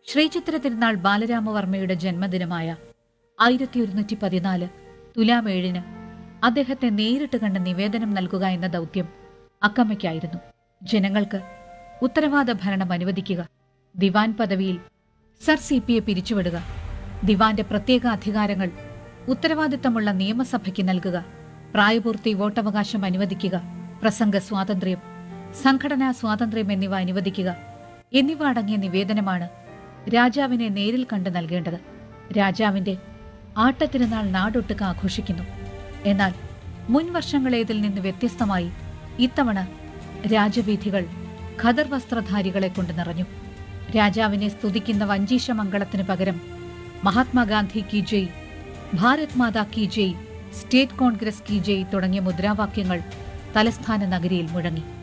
ശ്രീചിത്ര തിരുനാൾ ബാലരാമവർമ്മയുടെ ജന്മദിനമായ ആയിരത്തി ഒരുന്നൂറ്റി പതിനാല് തുലാം ഏഴിന് അദ്ദേഹത്തെ നേരിട്ട് കണ്ട് നിവേദനം നൽകുക എന്ന ദൗത്യം അക്കമ്മയ്ക്കായിരുന്നു ജനങ്ങൾക്ക് ഉത്തരവാദ ഭരണം അനുവദിക്കുക ദിവാൻ പദവിയിൽ സർ സി പിയെ പിരിച്ചുവിടുക ദിവാന്റെ പ്രത്യേക അധികാരങ്ങൾ ഉത്തരവാദിത്തമുള്ള നിയമസഭയ്ക്ക് നൽകുക പ്രായപൂർത്തി വോട്ടവകാശം അനുവദിക്കുക പ്രസംഗ സ്വാതന്ത്ര്യം സംഘടനാ സ്വാതന്ത്ര്യം എന്നിവ അനുവദിക്കുക എന്നിവ അടങ്ങിയ നിവേദനമാണ് രാജാവിനെ നേരിൽ കണ്ട് നൽകേണ്ടത് രാജാവിന്റെ ആട്ടത്തിരുന്നാൾ നാടൊട്ടുക്ക് ആഘോഷിക്കുന്നു എന്നാൽ മുൻ വർഷങ്ങളേതിൽ നിന്ന് വ്യത്യസ്തമായി ഇത്തവണ രാജവീഥികൾ ഖദർ വസ്ത്രധാരികളെ കൊണ്ട് നിറഞ്ഞു രാജാവിനെ സ്തുതിക്കുന്ന വഞ്ചീശ മംഗളത്തിന് പകരം മഹാത്മാഗാന്ധി കി ജയ് ഭാരത് മാതാ കി ജയ് സ്റ്റേറ്റ് കോൺഗ്രസ് കി ജയ് തുടങ്ങിയ മുദ്രാവാക്യങ്ങൾ തലസ്ഥാന നഗരിയിൽ മുഴങ്ങി